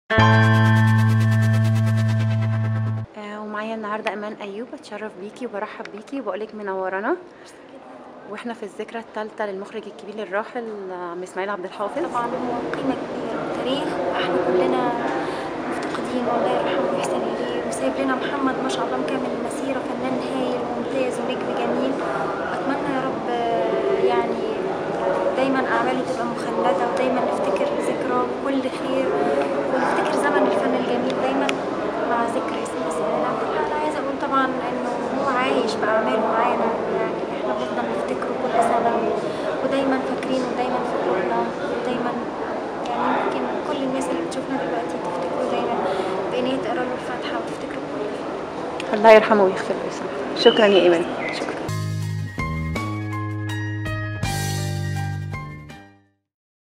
آه، ومعايا النهارده ايمان ايوب اتشرف بيكي وبرحب بيكي وبقول لك منورانا واحنا في الذكرى الثالثه للمخرج الكبير الراحل آه، عم اسماعيل عبد الحافظ طبعا هو قيمة كبيرة وتاريخ واحنا كلنا مفتقدين والله يرحمه ويحسن إليه وسايب لنا محمد ما شاء الله مكمل المسيرة فنان هايل وممتاز ونجم جميل وأتمنى يا رب آه، يعني دايما أعماله تبقى مخلدة ودايما نفتكر ذكراه بكل خير ونفتكر زمن الفن الجميل دايما مع ذكر اسم إسماعيل عبد الحق أنا عايزة أقول طبعا إنه هو عايش بأعماله معانا يعني احنا بنفضل نفتكره كل سنة ودايما فاكرينه ودايما في قلوبنا ودايما يعني ممكن كل الناس اللي بتشوفنا دلوقتي تفتكره دايما بإن هي تقرا له الفاتحة وتفتكره بكل خير الله يرحمه ويغفر له ويسامحه شكرا يا ايمان